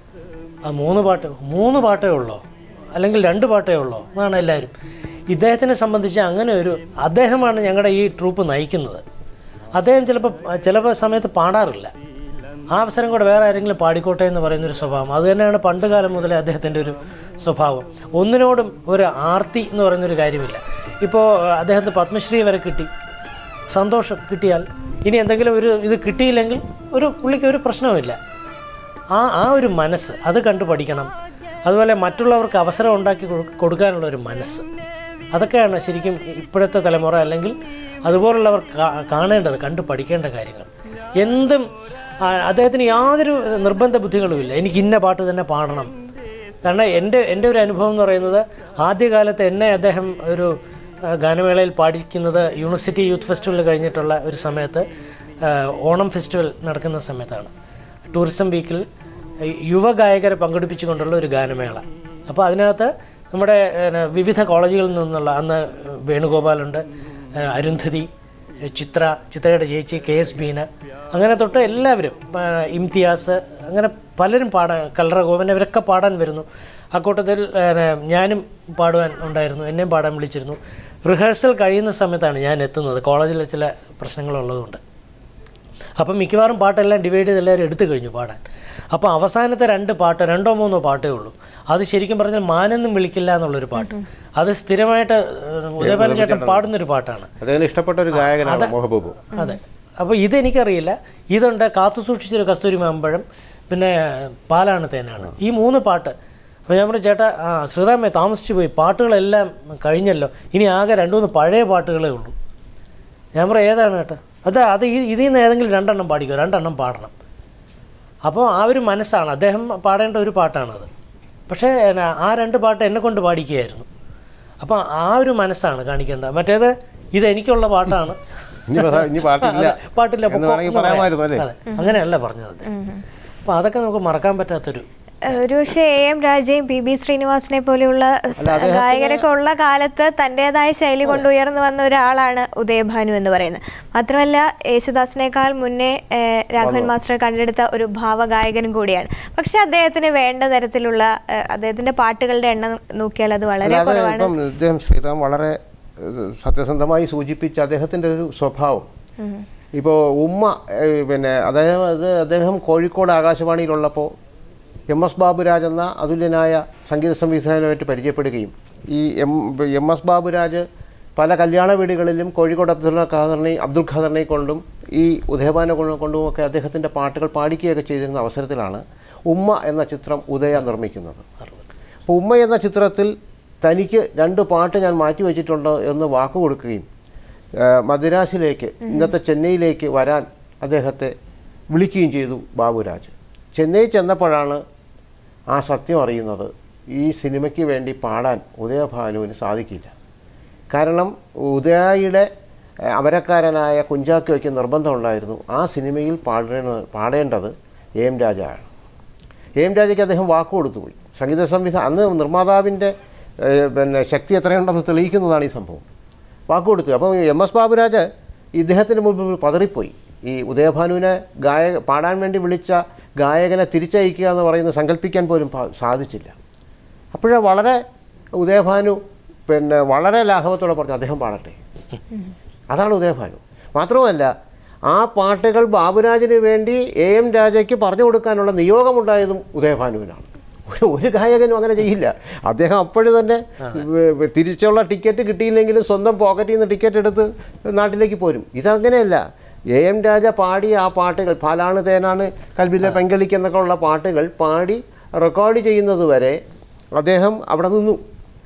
ആ മൂന്ന് പാട്ട് മൂന്ന് പാട്ടേ ഉള്ളോ അല്ലെങ്കിൽ രണ്ട് പാട്ടേ ഉള്ളോ എന്നാണ് എല്ലാവരും ഇദ്ദേഹത്തിനെ സംബന്ധിച്ച് അങ്ങനെ ഒരു അദ്ദേഹമാണ് ഞങ്ങളുടെ ഈ ട്രൂപ്പ് നയിക്കുന്നത് അദ്ദേഹം ചിലപ്പോൾ ചിലപ്പോൾ സമയത്ത് പാടാറില്ല ആ അവസരം കൂടെ വേറെ ആരെങ്കിലും പാടിക്കോട്ടെ എന്ന് പറയുന്നൊരു സ്വഭാവം അത് തന്നെയാണ് പണ്ട് കാലം മുതലേ അദ്ദേഹത്തിൻ്റെ ഒരു സ്വഭാവം ഒന്നിനോടും ഒരു ആർത്തി എന്ന് പറയുന്നൊരു കാര്യമില്ല ഇപ്പോൾ അദ്ദേഹത്തിന് പത്മശ്രീ വരെ കിട്ടി സന്തോഷം കിട്ടിയാൽ ഇനി എന്തെങ്കിലും ഒരു ഇത് കിട്ടിയില്ലെങ്കിൽ ഒരു പുള്ളിക്ക് ഒരു പ്രശ്നവുമില്ല ആ ആ ഒരു മനസ്സ് അത് കണ്ടു പഠിക്കണം അതുപോലെ മറ്റുള്ളവർക്ക് അവസരം ഉണ്ടാക്കി കൊടു- കൊടുക്കാനുള്ള ഒരു മനസ്സ് അതൊക്കെയാണ് ശരിക്കും ഇപ്പോഴത്തെ തലമുറ അല്ലെങ്കിൽ അതുപോലുള്ളവർ കാ- കാണേണ്ടത് കണ്ടു പഠിക്കേണ്ട കാര്യങ്ങൾ എന്തും ആ, അദ്ദേഹത്തിന് യാതൊരു നിർബന്ധ ബുദ്ധികളുമില്ല എനിക്ക് ഇന്ന പാട്ട് തന്നെ പാടണം കാരണം എൻ്റെ എൻ്റെ ഒരു അനുഭവം എന്ന് പറയുന്നത് ആദ്യകാലത്ത് എന്നെ അദ്ദേഹം ഒരു ആ, ഗാനമേളയിൽ പാടിക്കുന്നത് യൂണിവേഴ്സിറ്റി യൂത്ത് ഫെസ്റ്റിവൽ കഴിഞ്ഞിട്ടുള്ള ഒരു സമയത്ത് ആ, ഓണം ഫെസ്റ്റിവൽ നടക്കുന്ന സമയത്താണ് ടൂറിസം വീക്കിൽ യുവ ഗായകരെ പങ്കെടുപ്പിച്ചുകൊണ്ടുള്ള ഒരു ഗാനമേള അപ്പോൾ അതിനകത്ത് നമ്മുടെ ഏ, വിവിധ കോളേജുകളിൽ നിന്നുള്ള അന്ന് വേണുഗോപാലുണ്ട് ഏ, അരുന്ധതി ഏ, ചിത്ര ചിത്രയുടെ ചേച്ചി കെ എസ് ബീന അങ്ങനെ തൊട്ട് എല്ലാവരും ആ, ഇംതിയാസ് അങ്ങനെ പലരും പാടാൻ കല്ലറ ഗോപൻ ഇവരൊക്കെ പാടാൻ വരുന്നു അക്കൂട്ടത്തിൽ ഏ, ഞാനും പാടുവാൻ ഉണ്ടായിരുന്നു എന്നെയും പാടാൻ വിളിച്ചിരുന്നു റിഹേഴ്സൽ കഴിയുന്ന സമയത്താണ് ഞാൻ എത്തുന്നത് കോളേജിൽ ചില പ്രശ്നങ്ങളുള്ളതുകൊണ്ട് അപ്പം മിക്കവാറും പാട്ടെല്ലാം ഡിവൈഡ് ചെയ്ത് എല്ലാവരും എടുത്തു കഴിഞ്ഞു പാടാൻ അപ്പോൾ അവസാനത്തെ രണ്ട് പാട്ട് രണ്ടോ മൂന്നോ പാട്ടേ ഉള്ളൂ അത് ശരിക്കും പറഞ്ഞാൽ മാനൊന്നും വിളിക്കില്ല എന്നുള്ളൊരു പാട്ട് അത് സ്ഥിരമായിട്ട് ഏഹ്, ഉദയബാലൻ ചേട്ടൻ പാടുന്നൊരു പാട്ടാണ് അദ്ദേഹത്തിന് ഇഷ്ടപ്പെട്ട ഒരു ഗായകനാണ് മോഹബൂബ് അതെ അപ്പോൾ ഇതെനിക്കറിയില്ല ഇതുണ്ട് കാത്തു സൂക്ഷിച്ചൊരു കസ്തൂരി മാമ്പഴം പിന്നെ പാലാണ് തേനാണ് ഈ മൂന്ന് പാട്ട് അപ്പോൾ ഞാൻ പറഞ്ഞു ചേട്ടാ ആ ശ്രീറാമേ താമസിച്ചു പോയി പാട്ടുകളെല്ലാം കഴിഞ്ഞല്ലോ ഇനി ആകെ രണ്ടു മൂന്ന് പഴയ പാട്ടുകളേ ഉള്ളൂ ഞാൻ പറയാം ഏതാണ് കേട്ടോ അത് അത് ഈ- ഇതിൽ നിന്ന് ഏതെങ്കിലും രണ്ടെണ്ണം പാടിക്കോ രണ്ടെണ്ണം പാടണം അപ്പോൾ ആ ഒരു മനസ്സാണ് അദ്ദേഹം പാടേണ്ട ഒരു പാട്ടാണത് പക്ഷേ എന്നാ, ആ രണ്ട് പാട്ട് എന്നെ കൊണ്ട് പാടിക്കുകയായിരുന്നു അപ്പോൾ ആ ഒരു മനസ്സാണ് കാണിക്കേണ്ടത് മറ്റേത് ഇത് എനിക്കുള്ള പാട്ടാണ് ഇനി പ- ഇനി പാട്ടില്ല അതെ, പാട്ടില്ല എന്ന് പൊക്കോ വേണമെങ്കിൽ എന്ന് പറയാം. പറയാമായിരുന്നു അല്ലേ അതെ അങ്ങനെയല്ല പറഞ്ഞത് അദ്ദേഹം. അപ്പോൾ അതൊക്കെ നമുക്ക് മറക്കാൻ പറ്റാത്തൊരു ഒരു പക്ഷേ എ എം രാജയും പി ബി ശ്രീനിവാസനെ പോലെയുള്ള സ- ഗായകരൊക്കെ ഉള്ള കാലത്ത് തൻ്റെതായ ശൈലി കൊണ്ട് ഉയർന്നു വന്ന ഒരാളാണ് ഉദയഭാനു എന്ന് പറയുന്നത് മാത്രമല്ല യേശുദാസിനേക്കാൾ മുന്നേ ഏഹ്, രാഘവൻ മാസ്റ്റർ കണ്ടെടുത്ത ഒരു ഭാവഗായകനും കൂടിയാണ് പക്ഷെ അദ്ദേഹത്തിന് വേണ്ട തരത്തിലുള്ള ഏഹ്, അദ്ദേഹത്തിന്റെ പാട്ടുകളുടെ എണ്ണം നോക്കിയാൽ അത് വളരെ അല്ലാതെ കുറവാണ് ഇപ്പം ഇദ്ദേഹം ശ്രീറാം വളരെ ഏഹ്, സത്യസന്ധമായി സൂചിപ്പിച്ച അദ്ദേഹത്തിൻ്റെ ഒരു സ്വഭാവം ഇപ്പോൾ ഉമ്മ ഏഹ്, പിന്നെ അദ്ദേഹം അത് അദ്ദേഹം കോഴിക്കോട് ആകാശവാണിയിലുള്ളപ്പോൾ എം എസ് ബാബുരാജ് എന്ന അതുല്യനായ സംഗീത സംവിധാനമായിട്ട് പരിചയപ്പെടുകയും ഈ എം എം എസ് ബാബുരാജ് പല കല്യാണ വീടുകളിലും കോഴിക്കോട് അബ്ദുൽ ഖാദറിനെ അബ്ദുൽ ഖാദറിനെ കൊണ്ടും ഈ ഉദയഭാനെ കൊണ്ടും കൊണ്ടുമൊക്കെ അദ്ദേഹത്തിൻ്റെ പാട്ടുകൾ പാടിക്കുകയൊക്കെ ചെയ്തിരുന്ന അവസരത്തിലാണ് ഉമ്മ എന്ന ചിത്രം ഉദയ നിർമ്മിക്കുന്നത് അപ്പോൾ ഉമ്മ എന്ന ചിത്രത്തിൽ തനിക്ക് രണ്ട് പാട്ട് ഞാൻ മാറ്റി വെച്ചിട്ടുണ്ട് എന്ന് വാക്ക് കൊടുക്കുകയും ആ, മദ്രാസിലേക്ക് ഇന്നത്തെ ചെന്നൈയിലേക്ക് വരാൻ അദ്ദേഹത്തെ വിളിക്കുകയും ചെയ്തു ബാബുരാജ് ചെന്നൈ ചെന്നപ്പോഴാണ് ആ സത്യം അറിയുന്നത് ഈ സിനിമയ്ക്ക് വേണ്ടി പാടാൻ ഉദയഭാനുവിന് സാധിക്കില്ല കാരണം ഉദയയുടെ ആ, അമരക്കാരനായ കുഞ്ചാക്കോയ്ക്ക് നിർബന്ധമുണ്ടായിരുന്നു ആ സിനിമയിൽ പാടേണ്ട പാടേണ്ടത് എ എം രാജയാണ് എ എം രാജയ്ക്ക് അദ്ദേഹം വാക്ക് കൊടുത്തുപോയി സംഗീത സംവിധാനം അന്ന് നിർമ്മാതാവിൻ്റെ ഏഹ്, പിന്നെ ശക്തി എത്രയുണ്ടെന്ന് തെളിയിക്കുന്നതാണ് ഈ സംഭവം വാക്ക് കൊടുത്തു അപ്പം എം എസ് ബാബുരാജ് ഇദ്ദേഹത്തിന് മുമ്പിൽ പതറിപ്പോയി ഈ ഉദയഭാനുവിനെ ഗായക പാടാൻ വേണ്ടി വിളിച്ച ഗായകനെ തിരിച്ചയക്കുക എന്ന് പറയുന്നത് സങ്കല്പിക്കാൻ പോലും പാ- സാധിച്ചില്ല അപ്പോഴേ വളരെ ഉദയഭാനു പിന്നെ വളരെ ലാഘവത്തോടെ പറഞ്ഞു അദ്ദേഹം പാടട്ടെ അതാണ് ഉദയഭാനു മാത്രവുമല്ല ആ പാട്ടുകൾ ബാബുരാജിന് വേണ്ടി എ എം രാജയ്ക്ക് പറഞ്ഞു കൊടുക്കാനുള്ള നിയോഗമുണ്ടായതും ഉദയഭാനുവിനാണ് ഒരു ഒരു ഗായകനും അങ്ങനെ ചെയ്യില്ല അദ്ദേഹം അപ്പോഴും തന്നെ വ- തിരിച്ചുള്ള ടിക്കറ്റ് കിട്ടിയില്ലെങ്കിലും സ്വന്തം പോക്കറ്റിൽ നിന്ന് ടിക്കറ്റ് എടുത്ത് നാട്ടിലേക്ക് പോരും ഇതങ്ങനെയല്ല എ എം രാജ പാടിയ ആ പാട്ടുകൾ പാലാണ് തേനാണ് കൽബിലെ പെങ്കളിക്ക് എന്നൊക്കെ ഉള്ള പാട്ടുകൾ പാടി റെക്കോർഡ് ചെയ്യുന്നത് വരെ അദ്ദേഹം അവിടെ നിന്നു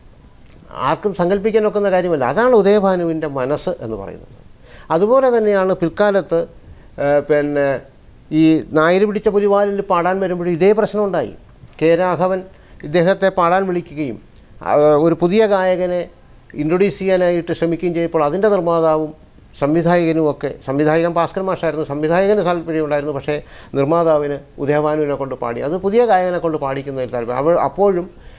ആർക്കും സങ്കല്പിക്കാൻ ഒക്കുന്ന കാര്യമല്ല അതാണ് ഉദയഭാനുവിൻ്റെ മനസ്സ് എന്ന് പറയുന്നത് അതുപോലെ തന്നെയാണ് പിൽക്കാലത്ത് ആ, പിന്നെ ഈ നായര് പിടിച്ച പുലിവാലിൽ പാടാൻ വരുമ്പോഴും ഇതേ പ്രശ്നമുണ്ടായി കെ രാഘവൻ ഇദ്ദേഹത്തെ പാടാൻ വിളിക്കുകയും ആ, ഒരു പുതിയ ഗായകനെ ഇൻട്രൊഡ്യൂസ് ചെയ്യാനായിട്ട് ശ്രമിക്കുകയും ചെയ്തപ്പോൾ അതിൻ്റെ നിർമ്മാതാവും സംവിധായകനും ഒക്കെ സംവിധായകൻ ഭാസ്കർ മാഷായിരുന്നു സംവിധായകന് താല്പര്യമുണ്ടായിരുന്നു പക്ഷേ നിർമ്മാതാവിന് ഉദയഭാനുവിനെ കൊണ്ട് പാടി അത് പുതിയ ഗായകനെ കൊണ്ട് പാടിക്കുന്നതിൽ താല്പര്യം അവ അപ്പോഴും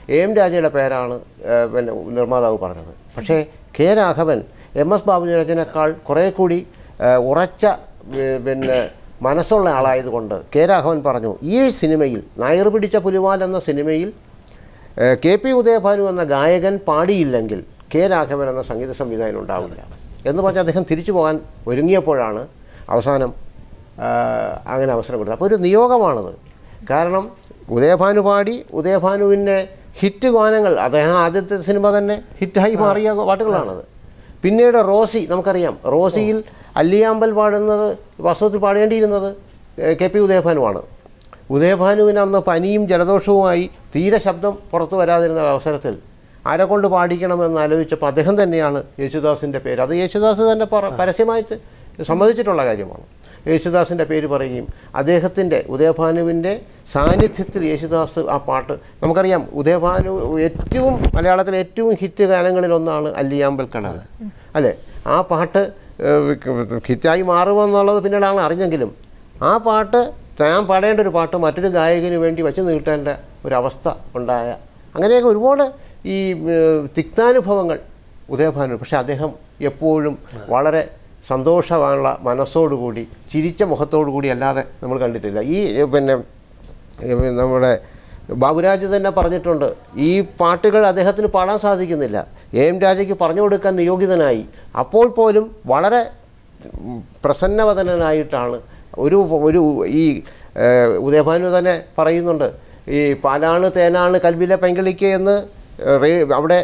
എ എം രാജയുടെ പേരാണ് ഏഹ്, പിന്നെ നിർമ്മാതാവ് പറഞ്ഞത് പക്ഷേ കെ രാഘവൻ എം എസ് ബാബുരാജനേക്കാൾ കുറേ കൂടി ഏഹ്, ഉറച്ച ഏഹ്, പിന്നെ മനസ്സുള്ള ആളായതുകൊണ്ട് കെ രാഘവൻ പറഞ്ഞു ഈ സിനിമയിൽ നായർ പിടിച്ച പുലിവാൽ എന്ന സിനിമയിൽ ഏഹ്, കെ പി ഉദയഭാനു എന്ന ഗായകൻ പാടിയില്ലെങ്കിൽ കെ രാഘവൻ എന്ന സംഗീത സംവിധായകൻ ഉണ്ടാവില്ല എന്ന് പറഞ്ഞ് അദ്ദേഹം തിരിച്ചു പോകാൻ ഒരുങ്ങിയപ്പോഴാണ് അവസാനം ആഹ്, അങ്ങനെ അവസരം കൊടുത്തത് അപ്പോൾ ഒരു നിയോഗമാണത് കാരണം ഉദയഭാനു പാടി ഉദയഭാനുവിൻ്റെ ഹിറ്റ് ഗാനങ്ങൾ അദ്ദേഹം ആദ്യത്തെ സിനിമ തന്നെ ഹിറ്റായി മാറിയ പാട്ടുകളാണത് പിന്നീട് റോസി നമുക്കറിയാം റോസിയിൽ അല്ലിയാമ്പൽ പാടുന്നത് വാസ്തവത്തിൽ പാടേണ്ടിയിരുന്നത് ഏഹ്, കെ പി ഉദയഭാനുവാണ് ഉദയഭാനുവിന് അന്ന് പനിയും ജലദോഷവുമായി തീരെ ശബ്ദം പുറത്തു വരാതിരുന്ന അവസരത്തിൽ ആരെ കൊണ്ട് പാടിക്കണമെന്ന് ആലോചിച്ചപ്പോൾ അദ്ദേഹം തന്നെയാണ് യേശുദാസിൻ്റെ പേര് അത് യേശുദാസ് തന്നെ പറ- പരസ്യമായിട്ട് സമ്മതിച്ചിട്ടുള്ള കാര്യമാണ് യേശുദാസിൻ്റെ പേര് പറയുകയും അദ്ദേഹത്തിൻ്റെ ഉദയഭാനുവിൻ്റെ സാന്നിധ്യത്തിൽ യേശുദാസ് ആ പാട്ട് നമുക്കറിയാം ഉദയഭാനു ഏറ്റവും മലയാളത്തിലെ ഏറ്റവും ഹിറ്റ് ഗാനങ്ങളിലൊന്നാണ് അല്ലിയാമ്പൽ കടവ് അല്ലേ ആ പാട്ട് ഏഹ്, ഹിറ്റായി മാറുമെന്നുള്ളത് പിന്നീടാണ് അറിഞ്ഞെങ്കിലും ആ പാട്ട് താൻ പാടേണ്ട ഒരു പാട്ട് മറ്റൊരു ഗായകന് വേണ്ടി വെച്ച് നീട്ടേണ്ട ഒരവസ്ഥ ഉണ്ടായ അങ്ങനെയൊക്കെ ഒരുപാട് ഈ ഏഹ്, തിക്താനുഭവങ്ങൾ ഉദയഭാനു പക്ഷേ അദ്ദേഹം എപ്പോഴും വളരെ സന്തോഷമുള്ള മനസ്സോടുകൂടി ചിരിച്ച മുഖത്തോടു കൂടി അല്ലാതെ നമ്മൾ കണ്ടിട്ടില്ല ഈ ഏഹ്, പിന്നെ ഏഹ്, നമ്മുടെ ബാബുരാജ് തന്നെ പറഞ്ഞിട്ടുണ്ട് ഈ പാട്ടുകൾ അദ്ദേഹത്തിന് പാടാൻ സാധിക്കുന്നില്ല എ എം രാജയ്ക്ക് പറഞ്ഞു കൊടുക്കാൻ നിയോഗിതനായി അപ്പോൾ പോലും വളരെ ഉം, പ്രസന്നവദനായിട്ടാണ് ഒരു ഒരു ഈ ഏഹ്, ഉദയഭാനു തന്നെ പറയുന്നുണ്ട് ഈ പാലാണ് തേനാണ് കൽവിലെ പെങ്കളിക്ക് എന്ന് റേ- അവിടെ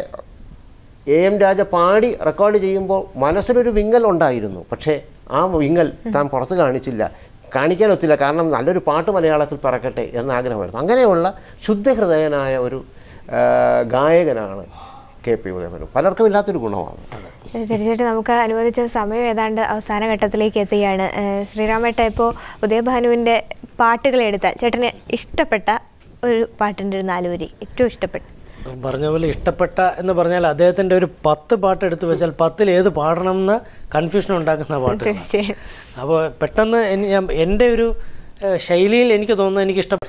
എ എം രാജ പാടി റെക്കോർഡ് ചെയ്യുമ്പോൾ മനസ്സിലൊരു വിങ്ങൽ ഉണ്ടായിരുന്നു പക്ഷേ ആ വിങ്ങൽ താൻ പുറത്ത് കാണിച്ചില്ല കാണിക്കാൻ ഒത്തില്ല കാരണം നല്ലൊരു പാട്ട് മലയാളത്തിൽ പറക്കട്ടെ എന്ന ആഗ്രഹമായിരുന്നു അങ്ങനെയുള്ള ശുദ്ധഹൃദയനായ ഒരു ആ, ഗായകനാണ് കെ പി ഉദയഭനും പലർക്കും ഇല്ലാത്തൊരു ഗുണമാണ് തീർച്ചയായിട്ടും നമുക്ക് അനുവദിച്ച സമയം ഏതാണ്ട് അവസാന ഘട്ടത്തിലേക്ക് എത്തുകയാണ് ഏഹ് ശ്രീരാമേട്ട ഇപ്പോൾ ഉദയഭാനുവിൻ്റെ പാട്ടുകൾ എടുത്താൽ ചേട്ടന് ഇഷ്ടപ്പെട്ട ഒരു പാട്ടിൻ്റെ ഒരു നാലുവരി ഏറ്റവും ഇഷ്ടപ്പെട്ട പറഞ്ഞ പോലെ ഇഷ്ടപ്പെട്ട എന്ന് പറഞ്ഞാൽ അദ്ദേഹത്തിൻ്റെ ഒരു പത്ത് പാട്ട് എടുത്തു വെച്ചാൽ പത്തിൽ ഏത് പാടണം എന്ന് കൺഫ്യൂഷൻ ഉണ്ടാക്കുന്ന പാട്ട് തീർച്ചയായും അപ്പോൾ പെട്ടെന്ന് എനി- ഞാൻ എൻ്റെ ഒരു ഏഹ്, ശൈലിയിൽ എനിക്ക് തോന്നുന്നു എനിക്ക് ഇഷ്ടപ്പെട്ട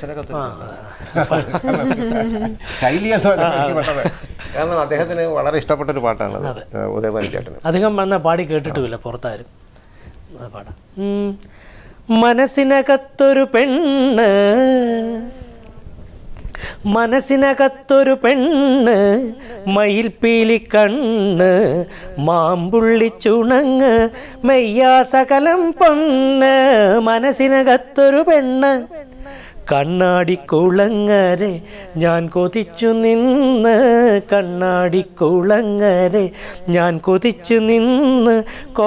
ശൈലി എന്ന് പറയുന്നത് കാരണം അദ്ദേഹത്തിന് വളരെ ഇഷ്ടപ്പെട്ട ഒരു പാട്ടാണ് ഉദയഭാനു ചേട്ടന് അധികം വന്നാൽ പാടി കേട്ടിട്ടുമില്ല പുറത്താരും അത് പാടാം ഉം. മനസ്സിനകത്തൊരു പെണ്ണ് മനസ്സിനകത്തൊരു പെണ്ണ് മയിൽപ്പീലി കണ്ണ് മാമ്പുള്ളി ചുണങ്ങ് മെയ്യാസകലം പൊന്ന് മനസ്സിനകത്തൊരു പെണ്ണ് കണ്ണാടിക്കുളങ്ങരെ ഞാൻ കൊതിച്ചു നിന്ന് കണ്ണാടിക്കുളങ്ങരെ ഞാൻ കൊതിച്ചു നിന്ന്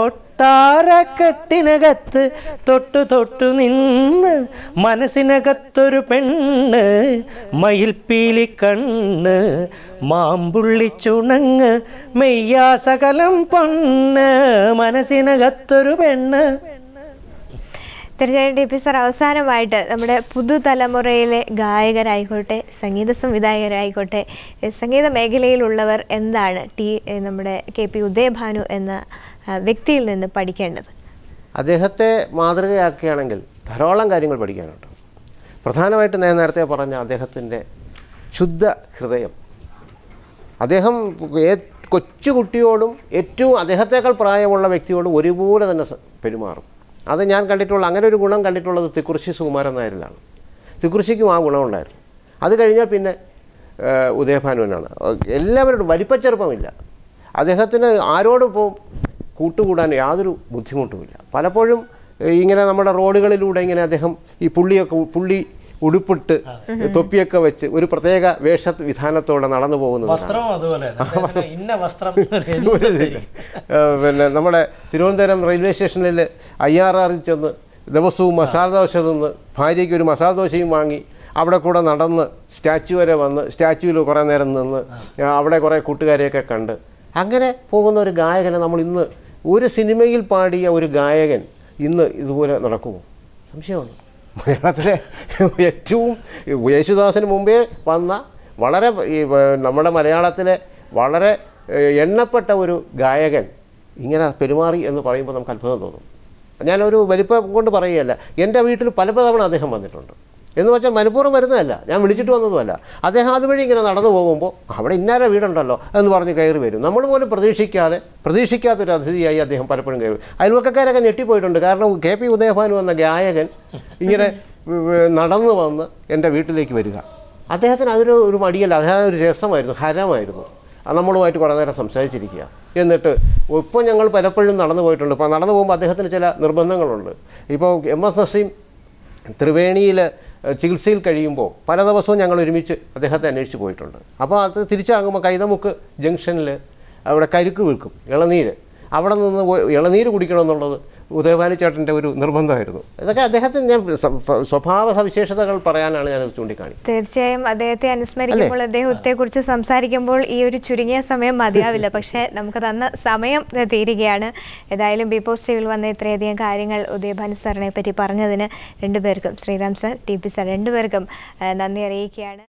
കൊട്ടാരക്കെട്ടിനകത്ത് തൊട്ടു തൊട്ടു നിന്ന് മനസ്സിനകത്തൊരു പെണ്ണ് മയിൽപ്പീലി കണ്ണ് മാമ്പുള്ളി ചുണങ്ങ് മെയ്യാസകലം പൊന്ന് മനസ്സിനകത്തൊരു പെണ്ണ് തീർച്ചയായും ടി പി സാർ അവസാനമായിട്ട് നമ്മുടെ പുതുതലമുറയിലെ ഗായകരായിക്കോട്ടെ സംഗീത സംവിധായകരായിക്കോട്ടെ ഏഹ് സംഗീത മേഖലയിലുള്ളവർ എന്താണ് ടി ഏഹ് നമ്മുടെ കെ പി ഉദയഭാനു എന്ന ആ, വ്യക്തിയിൽ നിന്ന് പഠിക്കേണ്ടത് അദ്ദേഹത്തെ മാതൃകയാക്കുകയാണെങ്കിൽ ധാരാളം കാര്യങ്ങൾ പഠിക്കാനുണ്ട് പ്രധാനമായിട്ട് ഞാൻ നേരത്തെ പറഞ്ഞ അദ്ദേഹത്തിൻ്റെ ശുദ്ധ ഹൃദയം അദ്ദേഹം ഏ- കൊച്ചുകുട്ടിയോടും ഏറ്റവും അദ്ദേഹത്തേക്കാൾ പ്രായമുള്ള വ്യക്തിയോടും ഒരുപോലെ തന്നെ സ- പെരുമാറും അത് ഞാൻ കണ്ടിട്ടുള്ള അങ്ങനെ ഒരു ഗുണം കണ്ടിട്ടുള്ളത് തിക്കുറിശി സുകുമാരൻ നായരിലാണ് തിക്കുറിശിക്കും ആ ഗുണമുണ്ടായിരുന്നു അത് കഴിഞ്ഞാൽ പിന്നെ ഏഹ്, ഉദയഭാനുവിനാണ് എല്ലാവരോടും വലിപ്പച്ചെറുപ്പമില്ല അദ്ദേഹത്തിന് ആരോടൊപ്പം കൂട്ടുകൂടാൻ യാതൊരു ബുദ്ധിമുട്ടുമില്ല പലപ്പോഴും ഏഹ്, ഇങ്ങനെ നമ്മുടെ റോഡുകളിലൂടെ ഇങ്ങനെ അദ്ദേഹം ഈ പുള്ളിയൊക്കെ ഉ- പുള്ളി ഉടുപ്പിട്ട് തൊപ്പിയൊക്കെ വെച്ച് ഒരു പ്രത്യേക വേഷ വിധാനത്തോടെ നടന്നു പോകുന്നത് വസ്ത്രം അതുപോലെ തന്നെ. ഇന്ന വസ്ത്രം ഒരു ഇതില്ല. ഏഹ് പിന്നെ നമ്മുടെ തിരുവനന്തപുരം റെയിൽവേ സ്റ്റേഷനിൽ ഐ ആർ ആറിൽ ചെന്ന് ദിവസവും മസാല ദോശ തിന്ന് ഭാര്യയ്ക്ക് ഒരു മസാല ദോശയും വാങ്ങി അവിടെ കൂടെ നടന്ന് സ്റ്റാച്ചു വരെ വന്ന് സ്റ്റാച്ചുവിൽ കുറേ നേരം നിന്ന് ആ, അവിടെ കുറേ കൂട്ടുകാരെയൊക്കെ കണ്ട് അങ്ങനെ പോകുന്ന ഒരു ഗായകനെ നമ്മൾ ഇന്ന് ഒരു സിനിമയിൽ പാടിയ ഒരു ഗായകൻ ഇന്ന് ഇതുപോലെ നടക്കുമോ സംശയമാണ് മലയാളത്തിലെ ഏറ്റവും യേശുദാസിന് മുമ്പേ വന്ന വളരെ ഈ വ- നമ്മുടെ മലയാളത്തിലെ വളരെ ഏഹ്, എണ്ണപ്പെട്ട ഒരു ഗായകൻ ഇങ്ങനെ പെരുമാറി എന്ന് പറയുമ്പോൾ നമുക്ക് അത്ഭുതം തോന്നും ഞാനൊരു വലിപ്പം കൊണ്ട് പറയുകയല്ല എൻ്റെ വീട്ടിൽ പല തവണ അദ്ദേഹം വന്നിട്ടുണ്ട് എന്ന് വെച്ചാൽ മനഃപൂർവ്വം വരുന്നതല്ല ഞാൻ വിളിച്ചിട്ട് വന്നതുമല്ല അദ്ദേഹം അതുവഴി ഇങ്ങനെ നടന്നു പോകുമ്പോൾ അവിടെ ഇന്നാര വീടുണ്ടല്ലോ എന്ന് പറഞ്ഞ് കയറി വരും നമ്മൾ പോലും പ്രതീക്ഷിക്കാതെ പ്രതീക്ഷിക്കാത്തൊരു അതിഥിയായി അദ്ദേഹം പലപ്പോഴും കയറി വരും. അയൽവക്കക്കാരൊക്കെ ഞെട്ടിപ്പോയിട്ടുണ്ട് കാരണം കെ പി ഉദയഭാനു എന്ന ഗായകൻ ഇങ്ങനെ ഉം, നടന്നു വന്ന് എൻ്റെ വീട്ടിലേക്ക് വരിക അദ്ദേഹത്തിന് അതൊരു ഒരു മടിയല്ല അദ്ദേഹം ഒരു രസമായിരുന്നു ഹരമായിരുന്നു അത് നമ്മളുമായിട്ട് കുറേ നേരം സംസാരിച്ചിരിക്കുക എന്നിട്ട് ഇപ്പോൾ ഞങ്ങൾ പലപ്പോഴും നടന്നു പോയിട്ടുണ്ട് ഇപ്പോൾ നടന്നു പോകുമ്പോൾ അദ്ദേഹത്തിന് ചില നിർബന്ധങ്ങളുണ്ട് ഇപ്പോൾ എം എസ് നസീം ത്രിവേണിയിൽ ഏഹ്, ചികിത്സയിൽ കഴിയുമ്പോൾ പല ദിവസവും ഞങ്ങൾ ഒരുമിച്ച് അദ്ദേഹത്തെ അന്വേഷിച്ച് പോയിട്ടുണ്ട് അപ്പോൾ അത് തിരിച്ചിറങ്ങുമ്പോൾ കൈതമുക്ക് ജംഗ്ഷനിൽ അവിടെ കരിക്ക് വിൽക്കും ഇളനീര് അവിടെ നിന്ന് പോയി ഇളനീര് കുടിക്കണമെന്നുള്ളത് ഉദയഭാനു ചേട്ടൻ്റെ ഒരു നിർബന്ധമായിരുന്നു ഇതൊക്കെ അദ്ദേഹത്തിന് ഞാൻ സ്വ- സ്വഭാവ സവിശേഷതകൾ പറയാനാണ് ഞാനത് ചൂണ്ടിക്കാണിക്കുന്നത് തീർച്ചയായും അദ്ദേഹത്തെ അനുസ്മരിക്കുമ്പോൾ അദ്ദേഹത്തെ കുറിച്ച് സംസാരിക്കുമ്പോൾ ഈ ഒരു ചുരുങ്ങിയ സമയം മതിയാവില്ല പക്ഷേ നമുക്ക് തന്ന സമയം തീരുകയാണ് ഏതായാലും ബി പോസ്റ്റ് ടിവിയിൽ വന്ന ഇത്രയധികം കാര്യങ്ങൾ ഉദയഭാനു സാറിനെ പറ്റി പറഞ്ഞതിന് രണ്ടുപേർക്കും Sreeram sir T P sir രണ്ടുപേർക്കും ആ, നന്ദി അറിയിക്കുകയാണ്